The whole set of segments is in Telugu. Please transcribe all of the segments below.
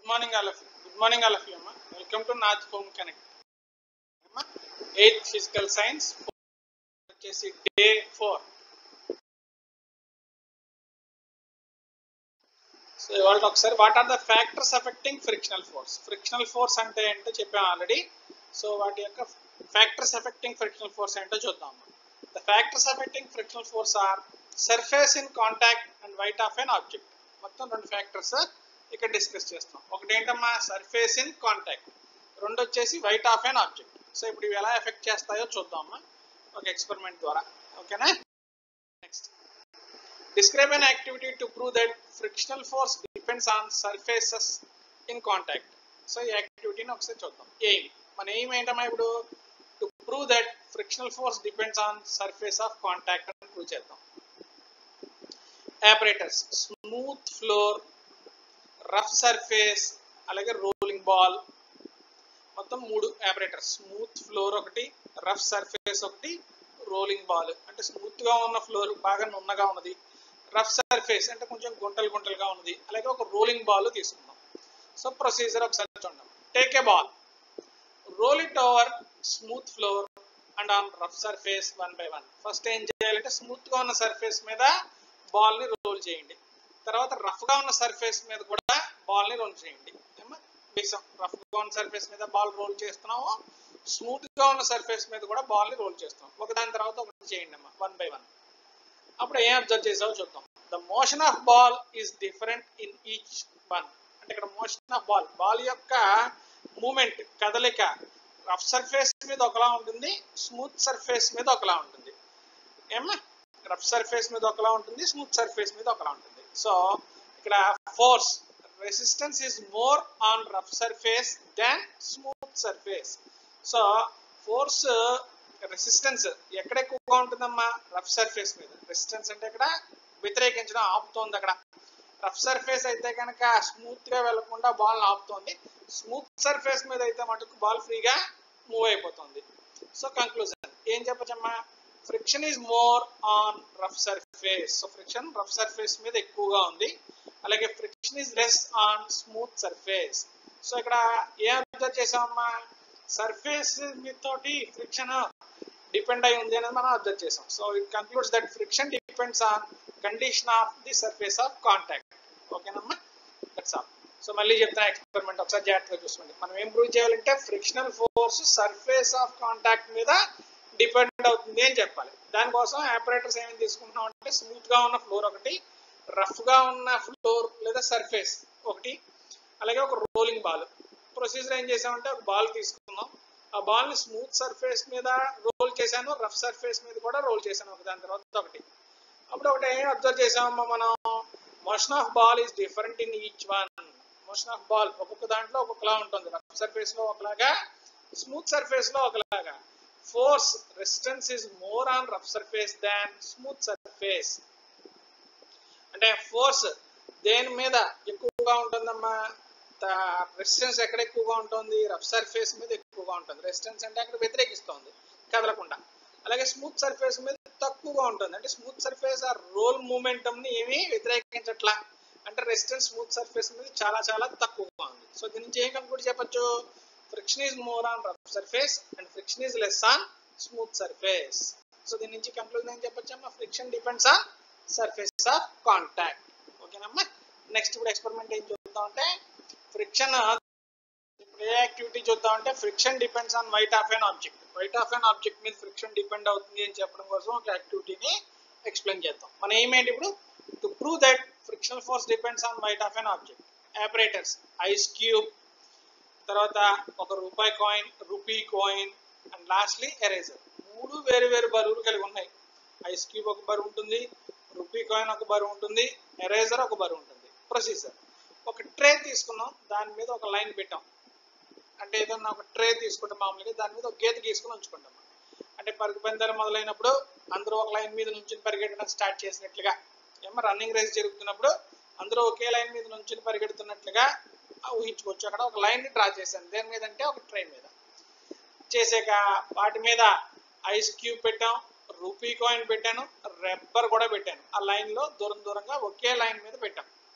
morning all of good morning all of you అమ్మా welcome to Naz home connect అమ్మా ఎయిత్ ఫిజికల్ సైన్స్ వచ్చేసి డే ఫోర్ సో ఇవాళ ఒకసారి what are the factors affecting frictional force frictional force అంటే ఏంటో చెప్పాం ఆల్రెడీ సో వాటి యొక్క ఫ్యాక్టర్స్ అఫెక్టింగ్ ఫ్రిక్షనల్ ఫోర్స్ ఏంటో చూద్దాం the factors affecting frictional force are surface in contact and weight of an object మొత్తం రెండు ఫ్యాక్టర్స్ ఇక్కడ డిస్కస్ చేస్తాం ఒకటి ఏంటమ్మా సర్ఫేస్ ఇన్ కాంటాక్ట్ రెండు వచ్చేసి weight of an object so ఇప్పుడు ఇవి ఎలా ఎఫెక్ట్ చేస్తాయో చూద్దామా ఒక ఎక్స్పెరిమెంట్ ద్వారా ఓకేనా next describe an activity to prove that frictional force depends on surfaces in contact so ఈ యాక్టివిటీని ఒకసారి చూద్దాం ఎయిమ్ మన ఎయిమ్ ఏంటమ్మా ఇప్పుడు to prove that frictional force depends on surface of contact అని ప్రూవ్ చేద్దాం operators smooth floor rough surface అలాగే రోలింగ్ బాల్ మొత్తం మూడు ఆపరేటర్స్ స్మూత్ ఫ్లోర్ ఒకటి రఫ్ సర్ఫేస్ ఒకటి రోలింగ్ బాల్ అంటే స్మూత్ గా ఉన్న ఫ్లోర్ బాగా నున్నగా ఉన్నది రఫ్ సర్ఫేస్ అంటే కొంచెం గుంటలు గుంటలుగా ఉన్నది అలాగే ఒక రోలింగ్ బాల్ తీసుకుందాం సో ప్రొసీజర్ ఒకసారి చూద్దాం take a ball roll it over smooth floor and on rough surface one by one first ఏం చేయాలంటే స్మూత్ గా ఉన్న సర్ఫేస్ మీద బాల్ ని రోల్ చేయండి తర్వాత రఫ్ గా ఉన్న సర్ఫేస్ మీద కూడా బాల్ ని రోల్ చేయండి రఫ్ గా ఉన్న సర్ఫేస్ మీద బాల్ రోల్ చేస్తున్నాము స్మూత్ గా ఉన్న సర్ఫేస్ మీద కూడా బాల్ ని రోల్ చేస్తున్నాం ఒకదాని తర్వాత ఒకటి చేయండి అమ్మా వన్ బై వన్ అప్పుడు ఏం అబ్జర్వ్ చేసావో చూద్దాం the motion of ball is different in each one అంటే ఇక్కడ మోషన్ ఆఫ్ బాల్ బాల్ యొక్క మూమెంట్ కదలిక రఫ్ సర్ఫేస్ మీద ఒకలా ఉంటుంది స్మూత్ సర్ఫేస్ మీద ఒకలా ఉంటుంది ఏమ్మా రఫ్ సర్ఫేస్ మీద ఒకలా ఉంటుంది స్మూత్ సర్ఫేస్ మీద ఒకలా ఉంటుంది సో ఇక్కడ force resistance is more on rough surface than smooth surface so force resistance ఎక్కడ ఎక్కువగా ఉంటుందమ్మా రఫ్ సర్ఫేస్ మీద రెసిస్టెన్స్ అంటే ఇక్కడ వ్యతిరేకించడం ఆపుతోంది అక్కడ రఫ్ సర్ఫేస్ అయితే కనుక స్మూత్ గా వెళ్లకుండా బాల్ ఆపుతోంది స్మూత్ సర్ఫేస్ మీద అయితే మటుకు బాల్ ఫ్రీగా మూవ్ అయిపోతుంది సో కంక్లూజన్ ఏం చెప్పచ్చమ్మా friction is more on rough surface so friction rough surface మీద ఎక్కువగా ఉంది అలాగే friction is less on smooth surface so ఇక్కడ ఏం అబ్జర్వ్ చేసామమ్మా సర్ఫేస్ మీద తోటి ఫ్రిక్షన్ డిపెండ్ అయి ఉంది అనేది మనం అబ్జర్వ్ చేసాం so it concludes that friction depends on condition of the surface of contact ఓకేనమ్మా దట్స్ ఆల్ సో మళ్ళీ చెప్తాను ఎక్స్పెరిమెంట్ ఒకసారి జాగ్రత్తగా చూసుకోండి మనం ఏం ప్రూవ్ చేయాలంటే frictional force surface of contact మీద డిపెండ్ అవుతుంది అని చెప్పాలి దానికోసం ఆపరేటర్స్ ఏమేమి తీసుకుంటున్నాం అంటే స్మూత్ గా ఉన్న ఫ్లోర్ ఒకటి రఫ్ గా ఉన్న ఫ్లోర్ లేదా సర్ఫేస్ ఒకటి అలాగే ఒక రోలింగ్ బాల్ ప్రొసీజర్ ఏం చేసామంటే ఒక బాల్ తీసుకున్నాం ఆ బాల్ ని స్మూత్ సర్ఫేస్ మీద రోల్ చేశాను రఫ్ సర్ఫేస్ మీద కూడా రోల్ చేశాను ఒక దాని తర్వాత ఒకటి అప్పుడు ఒకటి ఏం అబ్జర్వ్ చేసామమ్మా మనం motion of ball is different in each one motion of ball ఒక్కొక్క దాంట్లో ఒక్కొక్కలా ఉంటుంది రఫ్ సర్ఫేస్ లో ఒకలాగా స్మూత్ సర్ఫేస్ లో ఒకలాగా force resistance is more on rough surface than smooth surface అంటే ఫోర్స్ దేని మీద ఎక్కువగా ఉంటుందమ్మా రెసిస్టెన్స్ ఎక్కడ ఎక్కువగా ఉంటుంది రఫ్ సర్ఫేస్ మీద ఎక్కువగా ఉంటుంది రెసిస్టెన్స్ అంటే అక్కడ వ్యతిరేకిస్తుంది కదలకుండా అలాగే స్మూత్ సర్ఫేస్ మీద తక్కువగా ఉంటుంది అంటే స్మూత్ సర్ఫేస్ ఆ రోల్ మూమెంటమ్ ని ఏమీ వ్యతిరేకించట్లా అంటే రెసిస్టెన్స్ స్మూత్ సర్ఫేస్ మీద చాలా చాలా తక్కువగా ఉంది సో దీని నుంచి ఏం కనుక చెప్పొచ్చు friction is more on rough surface and friction is less on smooth surface so దీని నుంచి కంక్లూజన్ ఏం చెప్పొచ్చు అమ్మా friction depends on surface of contact ఓకేనమ్మా నెక్స్ట్ ఇప్పుడు ఎక్స్పెరిమెంట్ ఏం చూద్దాం అంటే ఫ్రిక్షన్ ఇప్పుడు ఏ యాక్టివిటీ చూద్దాం అంటే friction depends on weight of an object weight of an object మీద ఫ్రిక్షన్ డిపెండ్ అవుతుంది అని చెప్పడం కోసం ఒక యాక్టివిటీని ఎక్స్ప్లెయిన్ చేద్దాం మనం ఏమేంటి ఇప్పుడు to prove that frictional force depends on weight of an object operators ice cube తర్వాత ఒక రూపాయి coin rupee coin and lastly eraser మూడు వేరు వేరు బరువులు కలిగి ఉన్నాయి ఐస్ క్యూబ్ ఒక బరువు ఉంటుంది రూపీ కాయిన్ ఒక బరువు ఉంటుంది ఎరేజర్ ఒక బరువు ఉంటుంది ప్రొసీజర్ ఒక ట్రే తీసుకున్నాం దాని మీద ఒక లైన్ పెట్టాం అంటే ఏదన్నా ఒక ట్రే తీసుకుంటాం మామూలుగా దాని మీద ఒక గీత గీసుకుని ఉంచుకుంటాం అంటే పరుగు పందాలు మొదలైనప్పుడు అందరూ ఒక లైన్ మీద నుంచి పరిగెట్టడం స్టార్ట్ చేసినట్లుగా ఏమో రన్నింగ్ రేస్ జరుగుతున్నప్పుడు అందరూ ఒకే లైన్ మీద నుంచి పరిగెడుతున్నట్లుగా ఊహించుకోవచ్చు అక్కడ ఒక లైన్ ని డ్రా చేశాను దేని మీద అంటే ఒక ట్రైన్ మీద చేసాక వాటి మీద ఐస్ క్యూబ్ పెట్టాం రూపీ కాయిన్ పెట్టాను రబ్బర్ కూడా పెట్టాను ఆ లైన్ లో దూరం దూరంగా ఒకే లైన్ మీద పెట్టాం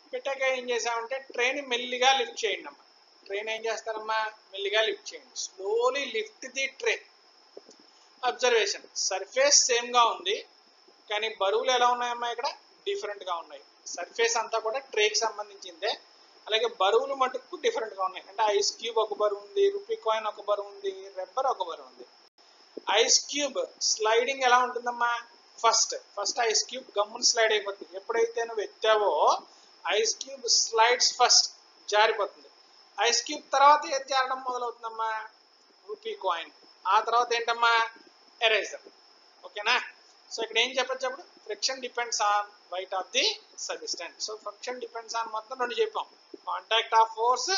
పెట్టాక ఏం చేసామంటే ట్రైన్ మెల్లిగా లిఫ్ట్ చేయండి అమ్మా ట్రైన్ ఏం చేస్తారమ్మా మెల్లిగా లిఫ్ట్ చేయండి slowly lift the train observation surface same గా ఉంది కానీ బరువులు ఎలా ఉన్నాయమ్మా ఇక్కడ డిఫరెంట్ గా ఉన్నాయి సర్ఫేస్ అంతా కూడా ట్రేకి సంబంధించిందే అలాగే బరువులు మటుకు డిఫరెంట్ గా ఉన్నాయి అంటే ఐస్ క్యూబ్ ఒక బరువు ఉంది రూపీ కాయిన్ ఒక బరువు ఉంది రబ్బర్ ఒక బరువు ఉంది ఐస్ క్యూబ్ స్లైడింగ్ ఎలా ఉంటుందమ్మా ఫస్ట్ ఫస్ట్ ఐస్ క్యూబ్ గమ్మున స్లైడ్ అయిపోతుంది ఎప్పుడైతే నువ్వు ఎత్తావో ఐస్ క్యూబ్ స్లైడ్స్ ఫస్ట్ జారిపోతుంది ఐస్ క్యూబ్ తర్వాత ఏది జారడం మొదలవుతుందమ్మా రూపీ కాయిన్ ఆ తర్వాత ఏంటమ్మా ఎరేజర్ ఓకేనా సో ఇక్కడ ఏం చెప్పచ్చు అప్పుడు friction depends on weight of the substance so friction depends on మొత్తం రెండు చెప్పాం contact of force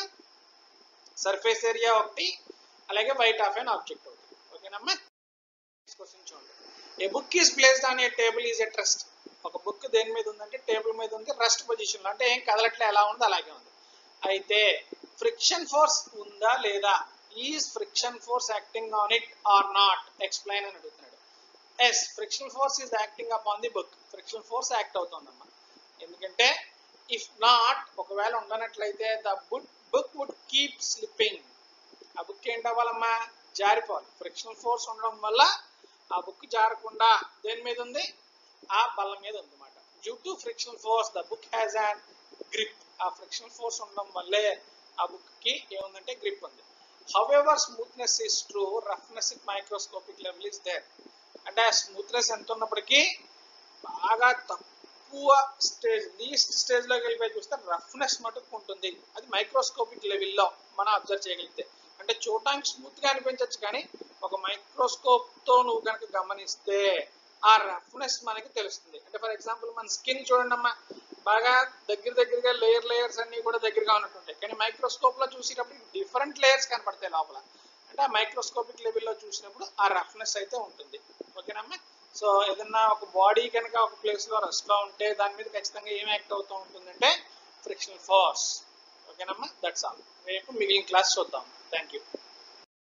surface area ఒకటి అలాగే వైట్ ఆఫ్ ఎన్ ఆబ్జెక్ట్ ఒకటి ఓకేనమ్మా క్వశ్చన్ చూడండి a book is placed on a table is a trust ఒక బుక్ దేని మీద ఉందంటే టేబుల్ మీద ఉంది రెస్ట్ పొజిషన్ లో అంటే ఏం కదలట్లే ఎలా ఉంది అలాగే ఉంది అయితే ఫ్రిక్షన్ ఫోర్స్ ఉందా లేదా is friction force acting on it or not explain అని అడుగుతున్నాడు yes friction force is acting up on the book friction force act అవుతుందమ్మా ఎందుకంటే ఇఫ్ నాట్ ఒకవేళ ఉండనట్లయితే the book book would keep slipping ఆ బుక్ ఏంటవ్వాలమ్మా జారిపోవాలి ఫ్రిక్షన్ ఫోర్స్ ఉండడం వల్ల ఆ బుక్ జారకుండా దేని మీద ఉంది ఆ బల్ల మీద ఉంది అన్నమాట due to friction force the book has and grip ఆ ఫ్రిక్షన్ ఫోర్స్ ఉండడం వల్లే ఆ బుక్ కి ఏముందంటే గ్రిప్ ఉంది however smoothness is true roughness in microscopic level is there అంటే ఆ స్మూత్నెస్ ఎంత ఉన్నప్పటికీ బాగా తక్కువ స్టేజ్ లీస్ట్ స్టేజ్ లోకి వెళ్ళిపోయి చూస్తే రఫ్నెస్ మటుకు ఉంటుంది అది మైక్రోస్కోపిక్ లెవెల్లో మనం అబ్జర్వ్ చేయగలిగితే అంటే చూడటానికి స్మూత్ గా అనిపించవచ్చు కానీ ఒక మైక్రోస్కోప్ తో నువ్వు కనుక గమనిస్తే ఆ రఫ్నెస్ మనకి తెలుస్తుంది అంటే ఫర్ ఎగ్జాంపుల్ మన స్కిన్ చూడండి అమ్మా బాగా దగ్గర దగ్గరగా లేయర్ లేయర్స్ అన్ని కూడా దగ్గరగా ఉన్నట్టుంటాయి కానీ మైక్రోస్కోప్ లో చూసేటప్పుడు డిఫరెంట్ లేయర్స్ కనపడతాయి లోపల అంటే ఆ మైక్రోస్కోపిక్ లెవెల్లో చూసినప్పుడు ఆ రఫ్నెస్ అయితే ఉంటుంది ఓకేనమ్మా సో ఏదన్నా ఒక బాడీ కనుక ఒక ప్లేస్ లో రెస్ట్ లో ఉంటే దాని మీద ఖచ్చితంగా ఏం యాక్ట్ అవుతూ ఉంటుందంటే ఫ్రిక్షన్ ఫోర్స్ ఓకేనమ్మా దట్స్ ఆల్ రేపు మిగిలిన క్లాస్ చూద్దాం థ్యాంక్ యూ